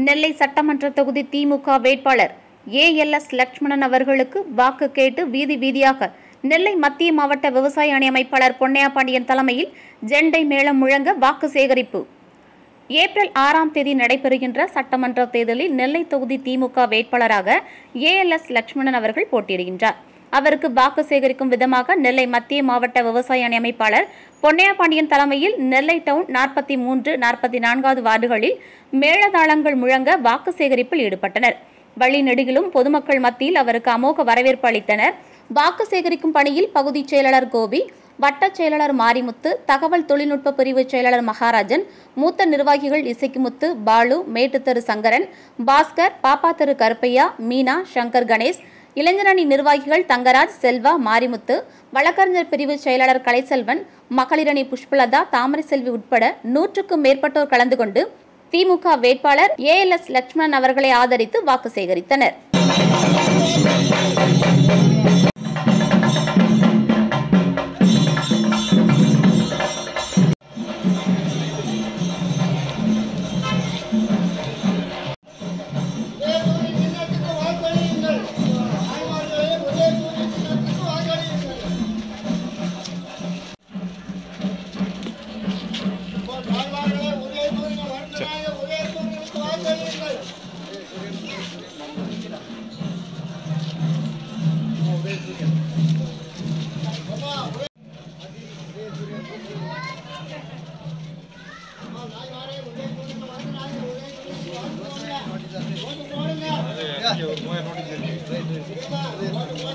நெல்லை சட்டமன்ற தொகுதி திமுக வேட்பாளர் ஏஎல்எஸ் லட்சுமணன் அவர்களுக்கு வாக்கு கேட்டு வீதி வீதியாக நெல்லை மத்திய மாவட்ட விவசாய அணி அமைப்பாளர் பொன்னையா பாண்டியன் தலைமையில் ஜெண்டை மேளம் முழங்க வாக்கு சேகரிப்பு ஏப்ரல் ஆறாம் தேதி நடைபெறுகின்ற சட்டமன்ற தேர்தலில் நெல்லை தொகுதி திமுக வேட்பாளராக ஏஎல்எஸ் லட்சுமணன் அவர்கள் போட்டியிடுகின்றார் அவருக்கு வாக்கு சேகரிக்கும் விதமாக நெல்லை மத்திய மாவட்ட விவசாய அணி அமைப்பாளர் பொன்னையா பாண்டியன் தலைமையில் நெல்லை டவுன் நாற்பத்தி மூன்று நாற்பத்தி நான்காவது வார்டுகளில் மேளதாளங்கள் முழங்க வாக்கு சேகரிப்பில் ஈடுபட்டனர் வழிநெடுகிலும் பொதுமக்கள் மத்தியில் அவருக்கு அமோக வரவேற்பு அளித்தனர் வாக்கு சேகரிக்கும் பணியில் பகுதிச் செயலாளர் கோபி வட்டச் செயலாளர் மாரிமுத்து தகவல் தொழில்நுட்ப பிரிவு செயலாளர் மகாராஜன் மூத்த நிர்வாகிகள் இசைக்குமுத்து பாலு மேட்டுத்தெரு சங்கரன் பாஸ்கர் பாப்பாத்தெரு கருப்பையா மீனா சங்கர் கணேஷ் இளைஞரணி நிர்வாகிகள் தங்கராஜ் செல்வா மாரிமுத்து வழக்கறிஞர் பிரிவு செயலாளர் கலைசெல்வன் மகளிரணி புஷ்பலதா தாமரை செல்வி உட்பட நூற்றுக்கும் மேற்பட்டோர் கலந்து கொண்டு திமுக வேட்பாளர் ஏஎல்எஸ் லட்சுமணன் அவர்களை ஆதரித்து வாக்கு சேகரித்தனர் இங்கே ஒரு மூவாயிரம் நோட்டீஸ் இருக்கு